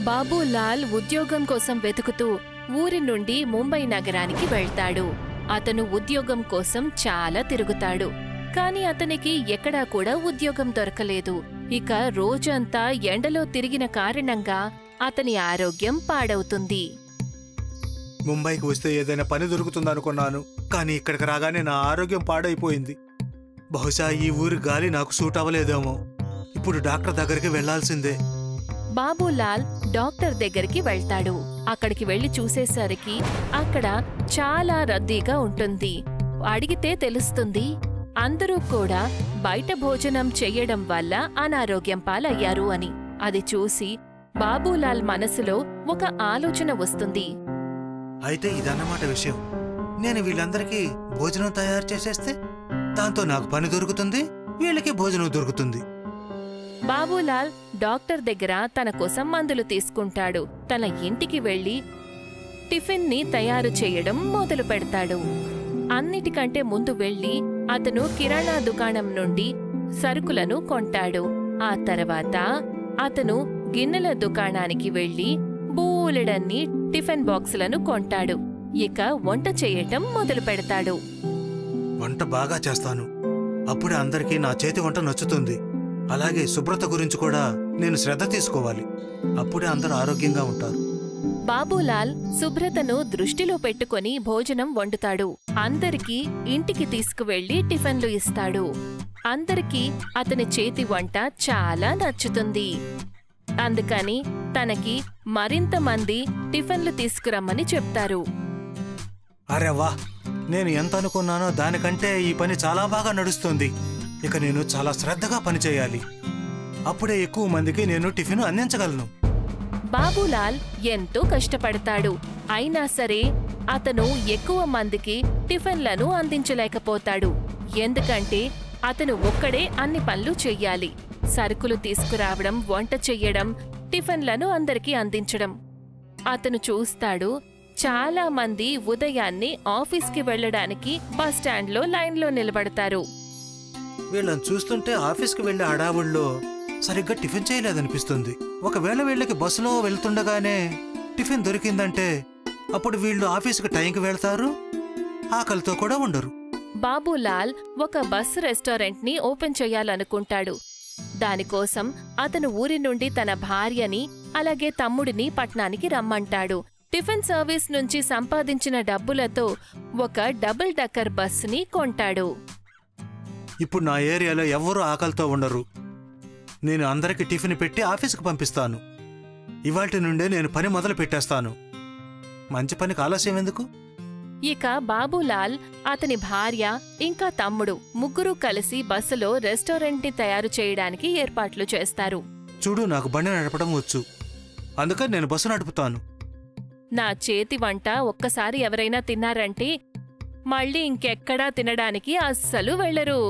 బాబూలాల్ ఉద్యోగం కోసం వెతుకుతూ ఊరి నుండి ముంబై నగరానికి వెళ్తాడు అతను ఉద్యోగం కోసం చాలా తిరుగుతాడు కాని అతనికి ఎక్కడా కూడా ఉద్యోగం దొరకలేదు ఇక రోజంతా ఎండలో తిరిగిన కారణంగా అతని ఆరోగ్యం పాడవుతుంది ముంబైకి వస్తే ఏదైనా పని దొరుకుతుందనుకున్నాను కానీ ఇక్కడికి రాగానే నా ఆరోగ్యం పాడైపోయింది బహుశా ఈ ఊరి గాలి నాకు సూట్ అవ్వలేదేమో ఇప్పుడు డాక్టర్ దగ్గరికి వెళ్లాల్సిందే బాబూలాల్ డాక్టర్ దగ్గరికి వెళ్తాడు అక్కడికి వెళ్లి చూసేసరికి అక్కడ చాలా రద్దీగా ఉంటుంది అడిగితే తెలుస్తుంది అందరూ కూడా బయట భోజనం చెయ్యడం వల్ల అనారోగ్యం పాలయ్యారు అని అది చూసి బాబూలాల్ మనసులో ఒక ఆలోచన వస్తుంది అయితే ఇదన్నమాట విషయం నేను వీళ్ళందరికీ భోజనం తయారు చేసేస్తే దాంతో నాకు పని దొరుకుతుంది వీళ్ళకి భోజనం దొరుకుతుంది బాబూలాల్ డాక్టర్ దగ్గర తన కోసం మందులు తీసుకుంటాడు తన ఇంటికి వెళ్లి టిఫిన్ ని తయారు చేయడం మొదలు పెడతాడు అన్నిటికంటే ముందు వెళ్లి అతను కిరాణా దుకాణం నుండి సరుకులను కొంటాడు ఆ తర్వాత అతను గిన్నెల దుకాణానికి వెళ్లి బూలెడన్ని టిఫిన్ బాక్సులను కొంటాడు ఇక వంట చేయటం మొదలు పెడతాడు వంట బాగా చేస్తాను అప్పుడే అందరికీ నా చేతి వంట నచ్చుతుంది అలాగే శుభ్రత గురించి కూడా నేను శ్రద్ధ తీసుకోవాలి అప్పుడే అందరూ ఆరోగ్యంగా ఉంటారు బాబూలాల్ శుభ్రతను దృష్టిలో పెట్టుకొని భోజనం వండుతాడు అందరికీ ఇంటికి తీసుకువెళ్లి టిఫిన్లు ఇస్తాడు అందరికీ అతని చేతి వంట చాలా నచ్చుతుంది అందుకని తనకి మరింత మంది టిఫిన్లు తీసుకురమ్మని చెప్తారు అరే వా నేను ఎంత అనుకున్నానో దానికంటే ఈ పని చాలా బాగా నడుస్తుంది ఇక నేను చాలా శ్రద్ధగా పని చేయాలి అప్పుడే ఎక్కువ మందికి నేను టిఫిన్ అందించగలను బాబూలాల్ ఎంతో కష్టపడతాడు అయినా సరే అతను ఎక్కువ మందికి టిఫిన్లను అందించలేకపోతాడు ఎందుకంటే అతను ఒక్కడే అన్ని పనులు చెయ్యాలి సరుకులు తీసుకురావడం వంట చెయ్యడం టిఫిన్లను అందరికీ అందించడం అతను చూస్తాడు చాలా మంది ఉదయాన్నే ఆఫీస్కి వెళ్ళడానికి బస్ స్టాండ్లో లైన్లో నిలబడతారు వీళ్ళని చూస్తుంటే ఆఫీస్కి వెళ్లే హడావుల్లో సరిగ్గా టిఫిన్ చేయలేదనిపిస్తుంది ఒకవేళ వీళ్ళకి బస్సులో వెళ్తుండగానే టిఫిన్ దొరికిందంటే అప్పుడు వీళ్ళు ఆఫీస్కి టైంకి వెళ్తారు ఆకలితో కూడా ఉండరు బాబూలాల్ ఒక బస్ రెస్టారెంట్ ని ఓపెన్ చేయాలనుకుంటాడు దానికోసం అతను ఊరి నుండి తన భార్యని అలాగే తమ్ముడిని పట్నానికి రమ్మంటాడు టిఫిన్ సర్వీస్ నుంచి సంపాదించిన డబ్బులతో ఒక డబుల్ డక్కర్ బస్సుని కొంటాడు ఇప్పుడు నా ఏరియాలో ఎవ్వరూ ఆకలితో ఉండరు నేను అందరికీ టిఫిన్ పెట్టి ఆఫీస్కి పంపిస్తాను ఇవాటి నుండే నేను పని మొదలు పెట్టేస్తాను మంచి పనికి ఆలస్యం ఎందుకు ఇక బాబూలాల్ అతని భార్య ఇంకా తమ్ముడు ముగ్గురు కలిసి బస్సులో రెస్టారెంట్ ని తయారు చేయడానికి ఏర్పాట్లు చేస్తారు చూడు నాకు బండి నడపడం వచ్చు అందుకని నేను బస్సు నడుపుతాను నా చేతి వంట ఒక్కసారి ఎవరైనా తిన్నారంటే మళ్ళీ ఇంకెక్కడా తినడానికి అస్సలు వెళ్ళరు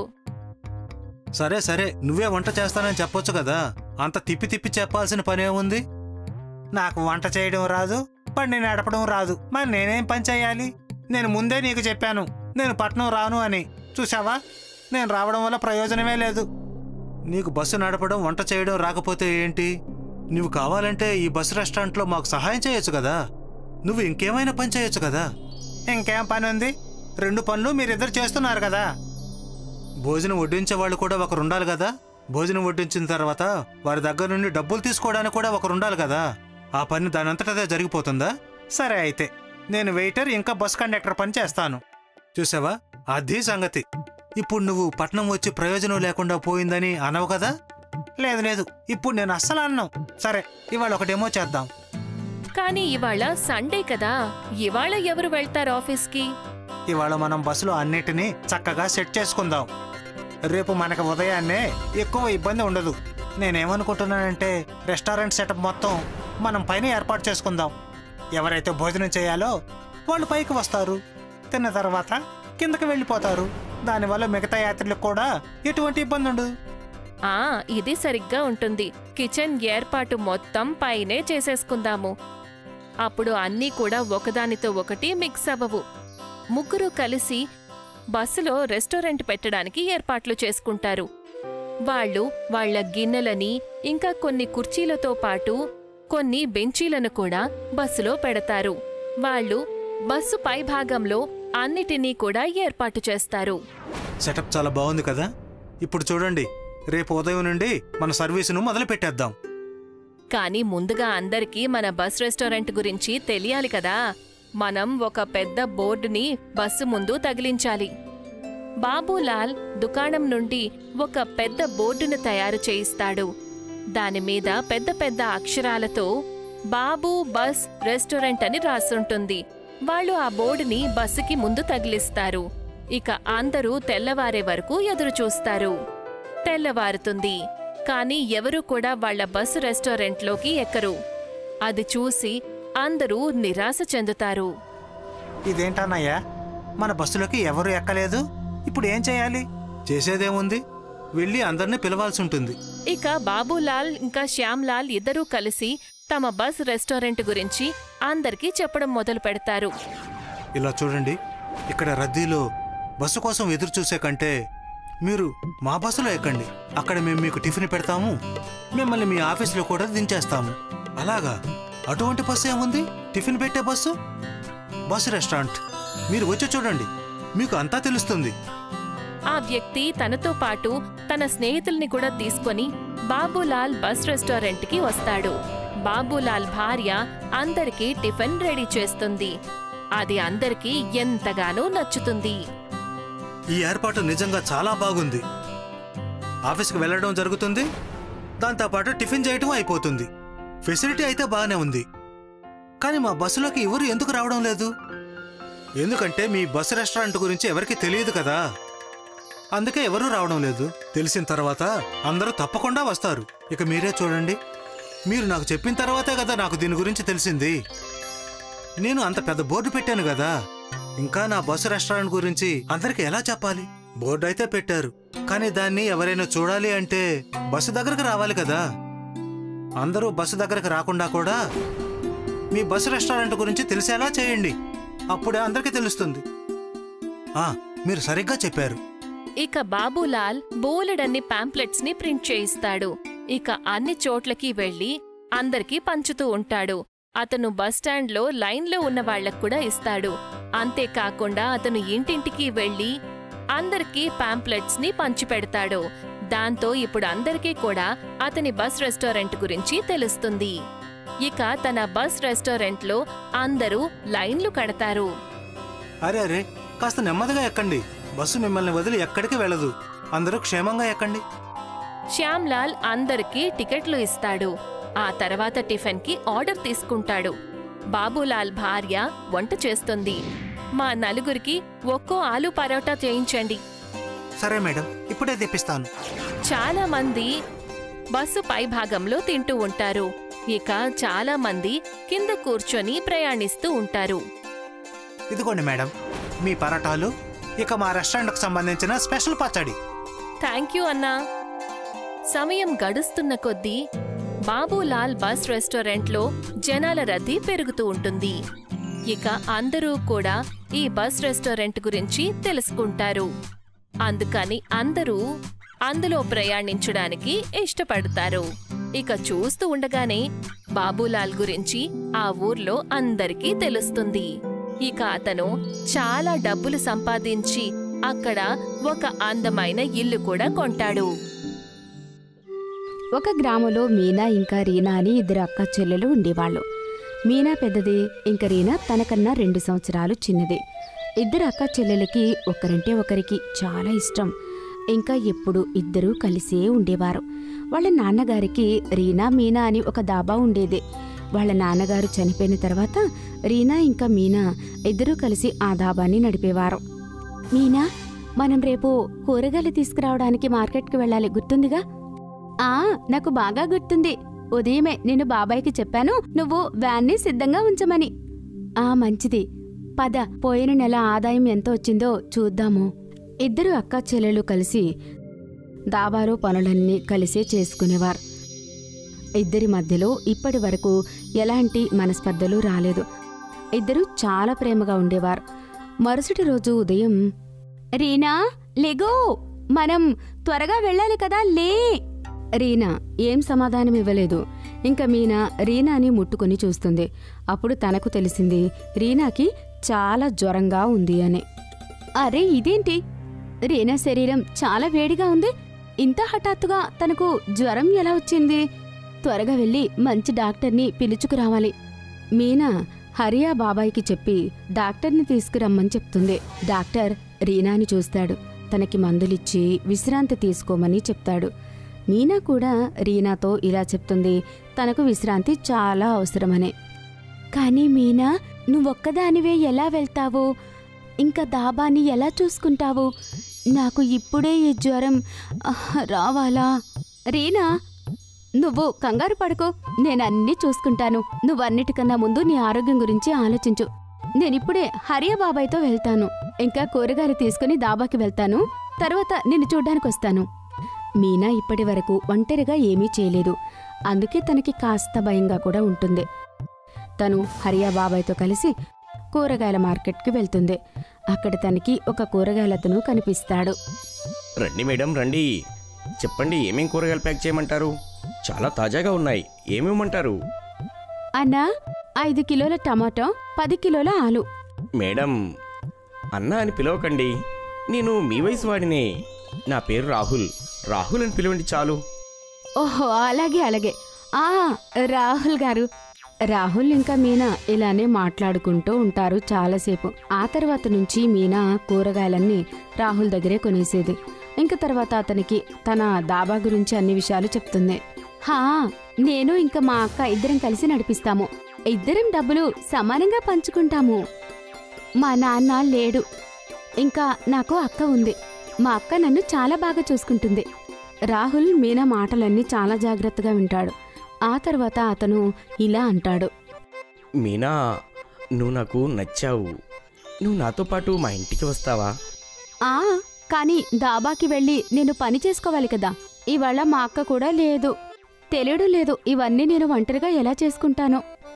సరే సరే నువ్వే వంట చేస్తానని చెప్పొచ్చు కదా అంత తిప్పి తిప్పి చెప్పాల్సిన పనేముంది నాకు వంట చేయడం రాదు బండి నడపడం రాదు మరి నేనేం పని చేయాలి నేను ముందే నీకు చెప్పాను నేను పట్నం రాను అని చూసావా నేను రావడం వల్ల ప్రయోజనమే లేదు నీకు బస్సు నడపడం వంట చేయడం రాకపోతే ఏంటి నువ్వు కావాలంటే ఈ బస్సు రెస్టారెంట్లో మాకు సహాయం చేయొచ్చు కదా నువ్వు ఇంకేమైనా పని చేయొచ్చు కదా ఇంకేం పని ఉంది రెండు పనులు మీరిద్దరు చేస్తున్నారు కదా భోజనం వడ్డించే వాళ్ళు కూడా ఒకరు ఉండాలి కదా భోజనం వడ్డించిన తర్వాత వారి దగ్గర నుండి డబ్బులు తీసుకోవడానికి కూడా ఒకరు ఉండాలి కదా ఆ పని దానంతటదే జరిగిపోతుందా సరే అయితే నేను వెయిటర్ ఇంకా బస్ కండక్టర్ పని చేస్తాను చూసావా అదే సంగతి ఇప్పుడు నువ్వు పట్నం వచ్చి ప్రయోజనం లేకుండా పోయిందని అనవు కదా లేదు లేదు ఇప్పుడు నేను అస్సలు అన్నాం సరే ఇవాళ ఒక డెమో చేద్దాం కానీ ఇవాళ సండే కదా ఇవాళ ఎవరు వెళ్తారు ఆఫీస్కి ఇవాళ మనం బస్సులో అన్నిటినీ చక్కగా సెట్ చేసుకుందాం రేపు మనకు ఉదయాన్నే ఎక్కువ ఇబ్బంది ఉండదు నేనేమనుకుంటున్నానంటే రెస్టారెంట్ సెటప్ మొత్తం మనం పైన ఏర్పాటు చేసుకుందాం ఎవరైతే భోజనం చేయాలో వాళ్ళు పైకి వస్తారు తిన్న తర్వాత కిందకి వెళ్ళిపోతారు దానివల్ల మిగతా యాత్రిలకు కూడా ఎటువంటి ఇబ్బంది ఉండదు ఆ ఇది సరిగ్గా ఉంటుంది కిచెన్ ఏర్పాటు మొత్తం పైనే చేసేసుకుందాము అప్పుడు అన్నీ కూడా ఒకదానితో ఒకటి మిక్స్ అవ్వవు ముగ్గురు కలిసి బస్సులో రెస్టారెంట్ పెట్టడానికి ఏర్పాట్లు చేసుకుంటారు వాళ్ళు వాళ్ళ గిన్నెలని ఇంకా కొన్ని కుర్చీలతో పాటు కొన్ని బెంచీలను కూడా బస్సులో పెడతారు వాళ్ళు బస్సు పైభాగంలో అన్నిటినీ కూడా ఏర్పాటు చేస్తారు సెటప్ చాలా బాగుంది కదా ఇప్పుడు చూడండి రేపు ఉదయం నుండి మన సర్వీసును మొదలు పెట్టేద్దాం కానీ ముందుగా అందరికీ మన బస్ రెస్టారెంట్ గురించి తెలియాలి కదా మనం ఒక పెద్ద బోర్డుని బస్సు ముందు తగిలించాలి బాబూలాల్ దుకాణం నుండి ఒక పెద్ద బోర్డును తయారు చేయిస్తాడు దానిమీద పెద్ద పెద్ద అక్షరాలతో బాబు బస్ రెస్టారెంట్ అని రాసుంటుంది వాళ్ళు ఆ బోర్డుని బస్సుకి ముందు తగిలిస్తారు ఇక అందరూ తెల్లవారే వరకు ఎదురు చూస్తారు తెల్లవారుతుంది కానీ ఎవరూ కూడా వాళ్ళ బస్సు రెస్టారెంట్లోకి ఎక్కరు అది చూసి అందరూ నిరాశ చెందుతారు ఇదేంటన్నయ్యా మన బస్సులోకి ఎవరు ఎక్కలేదు ఇప్పుడు ఏం చేయాలి చేసేదేముంది వెళ్ళి అందరినీ పిలవాల్సి ఉంటుంది ఇక బాబులాల్ ఇంకా శ్యామ్లాల్ ఇద్దరూ కలిసి తమ బస్ రెస్టారెంట్ గురించి అందరికీ చెప్పడం మొదలు పెడతారు ఇలా చూడండి ఇక్కడ రద్దీలో బస్సు కోసం ఎదురు చూసే కంటే మీరు మా బస్సులో ఎక్కండి అక్కడ మేము మీకు టిఫిన్ పెడతాము మిమ్మల్ని మీ ఆఫీసులో కూడా దించేస్తాము అలాగా అటువంటి బస్సు ఏముంది టిఫిన్ పెట్టే బస్సు బస్సు రెస్టారెంట్ మీరు వచ్చి చూడండి మీకు అంతా తెలుస్తుంది ఆ వ్యక్తి తనతో పాటు తన స్నేహితుల్ని కూడా తీసుకొని బాబులాల్ బస్ రెస్టారెంట్కి వస్తాడు బాబులాల్ భార్య అందరికీ టిఫిన్ రెడీ చేస్తుంది అది అందరికీ ఎంతగానో నచ్చుతుంది ఈ ఏర్పాటు నిజంగా చాలా బాగుంది ఆఫీస్కి వెళ్ళడం జరుగుతుంది దాంతోపాటు టిఫిన్ చేయటం అయిపోతుంది ఫెసిలిటీ అయితే బాగానే ఉంది కానీ మా బస్సులోకి ఎవరు ఎందుకు రావడం లేదు ఎందుకంటే మీ బస్సు రెస్టారెంట్ గురించి ఎవరికి తెలియదు కదా అందుకే ఎవరూ రావడం లేదు తెలిసిన తర్వాత అందరూ తప్పకుండా వస్తారు ఇక మీరే చూడండి మీరు నాకు చెప్పిన తర్వాతే కదా నాకు దీని గురించి తెలిసింది నేను అంత పెద్ద బోర్డు పెట్టాను కదా ఇంకా నా బస్సు రెస్టారెంట్ గురించి అందరికి ఎలా చెప్పాలి బోర్డు అయితే పెట్టారు కానీ దాన్ని ఎవరైనా చూడాలి అంటే బస్సు దగ్గరకు రావాలి కదా అందరూ బస్సు దగ్గరకు రాకుండా కూడా మీ బస్సు రెస్టారెంట్ గురించి తెలిసేలా చేయండి అప్పుడే అందరికీ తెలుస్తుంది ఆ మీరు సరిగ్గా చెప్పారు ఇక బాబులాల్ బోలెడన్ని పాంప్లెట్స్ ని ప్రింట్ చేయిస్తాడు ఇక అన్ని చోట్లకి వెళ్లి అందరికీ పంచుతూ ఉంటాడు అతను బస్టాండ్లో లైన్లో ఉన్న వాళ్లకు కూడా ఇస్తాడు అంతేకాకుండా అతను ఇంటింటికి వెళ్లి అందరికీ పాంప్లెట్స్ ని పంచిపెడతాడు దాంతో ఇప్పుడు అందరికీ కూడా అతని బస్ రెస్టారెంట్ గురించి తెలుస్తుంది ఇక తన బస్ రెస్టారెంట్లో అందరూ లైన్లు కడతారు అరే అరే కాస్త నెమ్మదిగా ఎక్కండి బస్సు మిమ్మల్ని వదిలి ఎక్కడికి వెళ్ళదు అందరూ క్షేమంగా ఎక్కండి శ్యామ్లాల్ అందరికీ టికెట్లు ఇస్తాడు ఆ తర్వాత టిఫిన్కి ఆర్డర్ తీసుకుంటాడు బాబులాల్ భార్య వంట చేస్తుంది మా నలుగురికి ఒక్కో ఆలు పరోటా చేయించండి సరే మేడం ఇప్పుడే తెప్పిస్తాను చాలా మంది బస్సు పైభాగంలో తింటూ ఉంటారు ఇక చాలా మంది కింద కూర్చొని ప్రయాణిస్తూ ఉంటారు ఇదిగోండి మేడం మీ పరాటాలు ఇక మా రెస్టారెంట్కి సంబంధించిన స్పెషల్ పచ్చడి థ్యాంక్ యూ అన్నా సమయం గడుస్తున్న కొద్దీ బాబులాల్ బస్ రెస్టారెంట్లో జనాల రద్దీ పెరుగుతూ ఉంటుంది ఇక అందరూ కూడా ఈ బస్ రెస్టారెంట్ గురించి తెలుసుకుంటారు అందుకని అందరూ అందులో ప్రయాణించడానికి ఇష్టపడతారు ఇక చూస్తూ ఉండగానే బాబులాల్ గురించి ఆ ఊర్లో అందరికీ తెలుస్తుంది ఇక అతను చాలా డబ్బులు సంపాదించి అక్కడ ఒక అందమైన ఇల్లు కూడా కొంటాడు ఒక గ్రామంలో మీనా ఇంకా రీనా అని ఇద్దరు అక్క చెల్లెలు ఉండేవాళ్ళు మీనా పెద్దది ఇంకా రీనా తనకన్నా రెండు సంవత్సరాలు చిన్నది ఇద్దరు అక్క చెల్లెలకి ఒకరంటే ఒకరికి చాలా ఇష్టం ఇంకా ఎప్పుడు ఇద్దరూ కలిసే ఉండేవారు వాళ్ళ నాన్నగారికి రీనా మీనా అని ఒక దాబా ఉండేది వాళ్ళ నాన్నగారు చనిపోయిన తర్వాత రీనా ఇంకా మీనా ఇద్దరూ కలిసి ఆ దాబాని నడిపేవారు మీనా మనం రేపు కూరగాయలు తీసుకురావడానికి మార్కెట్కి వెళ్ళాలి గుర్తుందిగా ఆ నాకు బాగా గుర్తుంది ఉదయమే నేను బాబాయ్కి చెప్పాను నువ్వు వ్యాన్ని సిద్ధంగా ఉంచమని ఆ మంచిది పద పోయిన నెల ఆదాయం ఎంత వచ్చిందో చూద్దాము ఇద్దరు అక్క చెల్లెలు కలిసి దాబాలో పనులన్నీ కలిసే చేసుకునేవారు ఇద్దరి మధ్యలో ఇప్పటి వరకు ఎలాంటి మనస్పర్ధలు రాలేదు ఇద్దరూ చాలా ప్రేమగా ఉండేవారు మరుసటి రోజు ఉదయం రీనా లెగో మనం త్వరగా వెళ్ళాలి కదా లే రీనా ఏం సమాధానం ఇవ్వలేదు ఇంకా మీనా రీనాని ముట్టుకొని చూస్తుంది అప్పుడు తనకు తెలిసింది రీనాకి చాలా జ్వరంగా ఉంది అని అరే ఇదేంటి రీనా శరీరం చాలా వేడిగా ఉంది ఇంత హఠాత్తుగా తనకు జ్వరం ఎలా వచ్చింది త్వరగా వెళ్ళి మంచి డాక్టర్ని పిలుచుకురావాలి మీనా హరియా బాబాయ్కి చెప్పి డాక్టర్ని తీసుకురమ్మని చెప్తుంది డాక్టర్ రీనాని చూస్తాడు తనకి మందులిచ్చి విశ్రాంతి తీసుకోమని చెప్తాడు మీనా కూడా రీనాతో ఇలా చెప్తుంది తనకు విశ్రాంతి చాలా అవసరమని కానీ మీనా నువ్వొక్కదానివే ఎలా వెళ్తావు ఇంకా దాబాని ఎలా చూసుకుంటావు నాకు ఇప్పుడే ఈ జ్వరం ఆహ్, రావాలా రీనా నువ్వు కంగారు పడుకో నేను అన్నీ చూసుకుంటాను నువ్వన్నిటికన్నా ముందు నీ ఆరోగ్యం గురించి ఆలోచించు నేనిప్పుడే హరియా బాబాయ్తో వెళ్తాను ఇంకా కూరగాయలు తీసుకుని దాబాకి వెళ్తాను తర్వాత నిన్ను చూడ్డానికి వస్తాను మీనా ఇప్పటి వరకు ఒంటరిగా ఏమీ చేయలేదు అందుకే తనకి కాస్త భయంగా కూడా ఉంటుంది తను హరియా బాబాయ్తో కలిసి కూరగాయల మార్కెట్కి వెళ్తుంది అక్కడ తనకి ఒక కూరగాయలతను కనిపిస్తాడు రండి మేడం రండి చెప్పండి ఏమేం కూరగాయలు ప్యాక్ చేయమంటారు చాలా తాజాగా ఉన్నాయి ఏమేమంటారు అన్నా ఐదు కిలోల టమాటో పది కిలోల ఆలు మేడం అన్న అని పిలవకండి నేను మీ వయసు వాడినే నా పేరు రాహుల్ రాహుల్ అని పిలవండి చాలు ఓహో అలాగే అలాగే ఆ రాహుల్ గారు రాహుల్ ఇంకా మీనా ఇలానే మాట్లాడుకుంటూ ఉంటారు చాలాసేపు ఆ తర్వాత నుంచి మీనా కూరగాయలన్నీ రాహుల్ దగ్గరే కొనేసేది ఇంకా తర్వాత అతనికి తన దాబా గురించి అన్ని విషయాలు చెప్తుంది హా నేను ఇంకా మా అక్క ఇద్దరం కలిసి నడిపిస్తాము ఇద్దరం డబ్బులు సమానంగా పంచుకుంటాము మా నాన్న లేడు ఇంకా నాకు అక్క ఉంది మా అక్క నన్ను చాలా బాగా చూసుకుంటుంది రాహుల్ మీనా మాటలన్నీ చాలా జాగ్రత్తగా వింటాడు ఆ తర్వాత అతను ఇలా అంటాడు మీనా నువ్వు నాకు నచ్చావు నువ్వు నాతో పాటు మా ఇంటికి వస్తావా ఆ కానీ దాబాకి వెళ్ళి నేను పని చేసుకోవాలి కదా ఇవాళ మా అక్క కూడా లేదు తెలియడం లేదు ఇవన్నీ నేను ఒంటరిగా ఎలా చేసుకుంటానో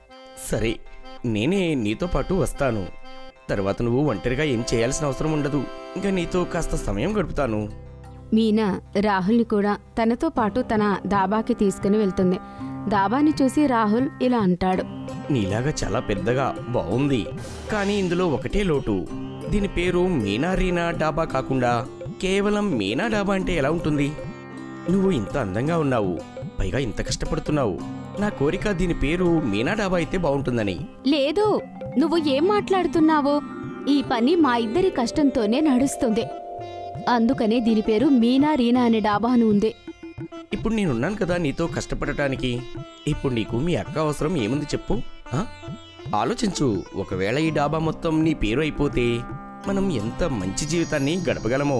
సరే నేనే నీతో పాటు వస్తాను తర్వాత నువ్వు ఒంటరిగా ఏం చేయాల్సిన అవసరం ఉండదు ఇంకా నీతో కాస్త సమయం గడుపుతాను మీనా రాహుల్ని కూడా తనతో పాటు తన దాబాకి తీసుకుని వెళ్తుంది దాబాని చూసి రాహుల్ ఇలా అంటాడు నీలాగా చాలా పెద్దగా బాగుంది కానీ ఇందులో ఒకటే లోటు దీని పేరు మీనా రీనా డాబా కాకుండా కేవలం మీనా డాబా అంటే ఎలా ఉంటుంది నువ్వు ఇంత అందంగా ఉన్నావు పైగా ఇంత కష్టపడుతున్నావు నా కోరిక దీని పేరు మీనా డాబా అయితే బాగుంటుందని లేదు నువ్వు ఏం మాట్లాడుతున్నావు ఈ పని మా ఇద్దరి కష్టంతోనే నడుస్తుంది అందుకనే దీని పేరు మీనా రీనా అనే డాబా అని ఉంది ఇప్పుడు నేనున్నాను కదా నీతో కష్టపడటానికి ఇప్పుడు నీకు మీ అక్క అవసరం ఏముంది చెప్పు ఆ? ఆలోచించు ఒకవేళ ఈ డాబా మొత్తం నీ పేరు అయిపోతే మనం ఎంత మంచి జీవితాన్ని గడపగలమో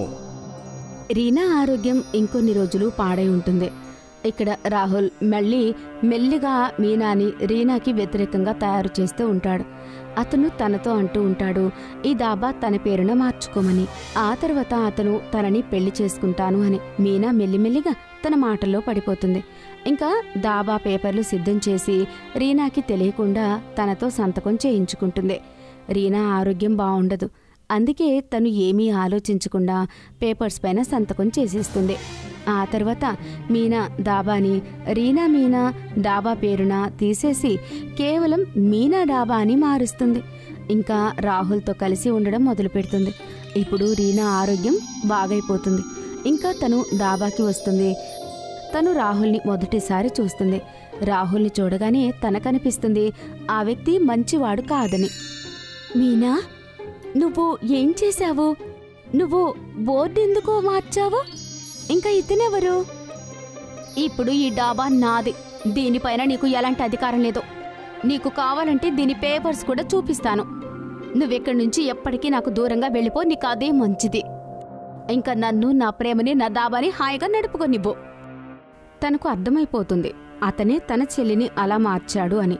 రీనా ఆరోగ్యం ఇంకొన్ని రోజులు పాడై ఉంటుంది ఇక్కడ రాహుల్ మళ్ళీ మెల్లిగా మీనాని రీనాకి వ్యతిరేకంగా తయారు చేస్తూ ఉంటాడు అతను తనతో అంటూ ఉంటాడు ఈ దాబా తన పేరున మార్చుకోమని ఆ తర్వాత అతను తనని పెళ్లి చేసుకుంటాను అని మీనా మెల్లిమెల్లిగా తన మాటల్లో పడిపోతుంది ఇంకా దాబా పేపర్లు సిద్ధం చేసి రీనాకి తెలియకుండా తనతో సంతకం చేయించుకుంటుంది రీనా ఆరోగ్యం బాగుండదు అందుకే తను ఏమీ ఆలోచించకుండా పేపర్స్ పైన సంతకం చేసేస్తుంది ఆ తర్వాత మీనా దాబాని రీనా మీనా డాబా పేరున తీసేసి కేవలం మీనా డాబా అని మారుస్తుంది ఇంకా రాహుల్తో కలిసి ఉండడం మొదలు పెడుతుంది ఇప్పుడు రీనా ఆరోగ్యం బాగైపోతుంది ఇంకా తను దాబాకి వస్తుంది తను రాహుల్ని మొదటిసారి చూస్తుంది రాహుల్ని చూడగానే తనకనిపిస్తుంది ఆ వ్యక్తి మంచివాడు కాదని మీనా నువ్వు ఏం చేశావు నువ్వు బోర్డు ఎందుకు మార్చావు ఇంకా ఇతనెవరు ఇప్పుడు ఈ డాబా నాది దీనిపైన నీకు ఎలాంటి అధికారం లేదు నీకు కావాలంటే దీని పేపర్స్ కూడా చూపిస్తాను నువ్వెక్కడి నుంచి ఎప్పటికీ నాకు దూరంగా వెళ్ళిపో నీకు అదే మంచిది ఇంకా నన్ను నా ప్రేమని నా దాబాని హాయిగా నడుపుకొనివ్వు తనకు అర్థమైపోతుంది అతనే తన చెల్లిని అలా మార్చాడు అని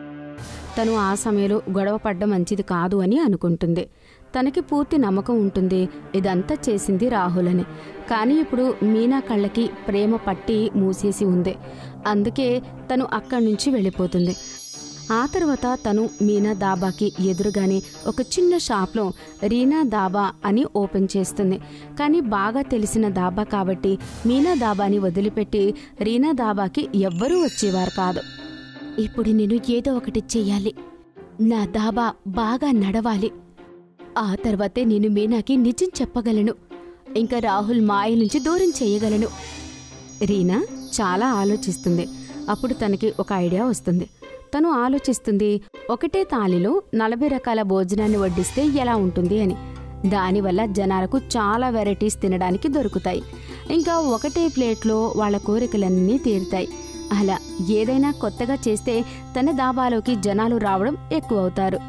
తను ఆ సమయంలో గొడవ పడ్డం మంచిది కాదు అని అనుకుంటుంది తనకి పూర్తి నమ్మకం ఉంటుంది ఇదంతా చేసింది రాహుల్ అని కానీ ఇప్పుడు మీనా కళ్ళకి ప్రేమ పట్టి మూసేసి ఉంది అందుకే తను అక్కడి నుంచి వెళ్ళిపోతుంది ఆ తర్వాత తను మీనా దాబాకి ఎదురుగానే ఒక చిన్న షాప్లో రీనా దాబా అని ఓపెన్ చేస్తుంది కానీ బాగా తెలిసిన దాబా కాబట్టి మీనా దాబాని వదిలిపెట్టి రీనా దాబాకి ఎవ్వరూ వచ్చేవారు కాదు ఇప్పుడు నేను ఏదో ఒకటి చెయ్యాలి నా దాబా బాగా నడవాలి ఆ తర్వాతే నేను మీనాకి నిజం చెప్పగలను ఇంకా రాహుల్ మాయ నుంచి దూరం చేయగలను రీనా చాలా ఆలోచిస్తుంది అప్పుడు తనకి ఒక ఐడియా వస్తుంది తను ఆలోచిస్తుంది ఒకటే తాలిలో నలభై రకాల భోజనాన్ని వడ్డిస్తే ఎలా ఉంటుంది అని దానివల్ల జనాలకు చాలా వెరైటీస్ తినడానికి దొరుకుతాయి ఇంకా ఒకటే ప్లేట్లో వాళ్ళ కోరికలన్నీ తీరుతాయి అలా ఏదైనా కొత్తగా చేస్తే తన దాబాలోకి జనాలు రావడం ఎక్కువ అవుతారు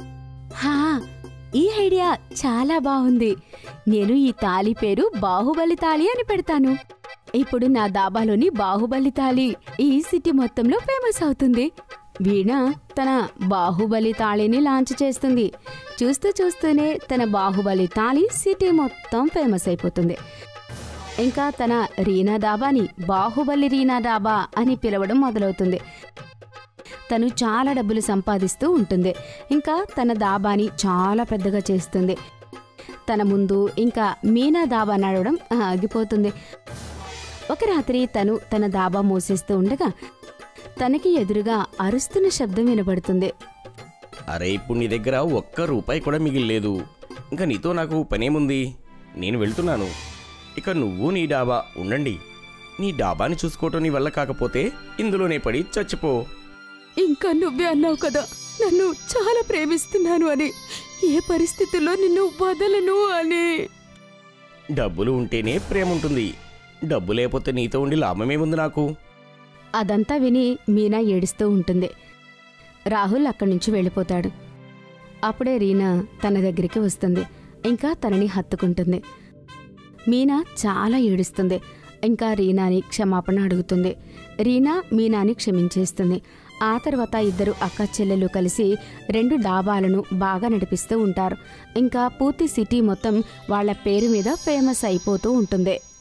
హా ఈ ఐడియా చాలా బాగుంది నేను ఈ తాలి పేరు బాహుబలి తాలి అని పెడతాను ఇప్పుడు నా దాబాలోని బాహుబలి తాలి ఈ సిటీ మొత్తంలో ఫేమస్ అవుతుంది వీణ తన బాహుబలి తాళిని లాంచ్ చేస్తుంది చూస్తూ చూస్తూనే తన బాహుబలి తాళి సిటీ మొత్తం ఫేమస్ అయిపోతుంది ఇంకా తన రీనా డాబాని బాహుబలి రీనా డాబా అని పిలవడం మొదలవుతుంది తను చాలా డబ్బులు సంపాదిస్తూ ఉంటుంది ఇంకా తన దాబాని చాలా పెద్దగా చేస్తుంది తన ముందు ఇంకా మీనా దాబా నడవడం ఆగిపోతుంది ఒక రాత్రి తను తన దాబా మూసేస్తూ ఉండగా తనకి ఎదురుగా అరుస్తున్న శబ్దం వినబడుతుంది అరే ఇప్పుడు నీ దగ్గర ఒక్క రూపాయి కూడా మిగిలిలేదు ఇంకా నీతో నాకు పనేముంది నేను వెళ్తున్నాను ఇక నువ్వు నీ డాబా ఉండండి నీ డాబాని చూసుకోవటం నీ వల్ల కాకపోతే ఇందులోనే పడి చచ్చిపో ఇంకా నువ్వే అన్నావు కదా నన్ను చాలా ప్రేమిస్తున్నాను అని ఏ పరిస్థితుల్లో నిన్ను వదలను అని డబ్బులు ఉంటేనే ప్రేమ ఉంటుంది డబ్బు లేకపోతే నీతో ఉండి లాభమేముంది నాకు అదంతా విని మీనా ఏడుస్తూ ఉంటుంది రాహుల్ అక్కడి నుంచి వెళ్ళిపోతాడు అప్పుడే రీనా తన దగ్గరికి వస్తుంది ఇంకా తనని హత్తుకుంటుంది మీనా చాలా ఏడుస్తుంది ఇంకా రీనాని క్షమాపణ అడుగుతుంది రీనా మీనాని క్షమించేస్తుంది ఆ తర్వాత ఇద్దరు అక్క చెల్లెలు కలిసి రెండు డాబాలను బాగా నడిపిస్తూ ఉంటారు ఇంకా పూర్తి సిటీ మొత్తం వాళ్ళ పేరు మీద ఫేమస్ అయిపోతూ ఉంటుంది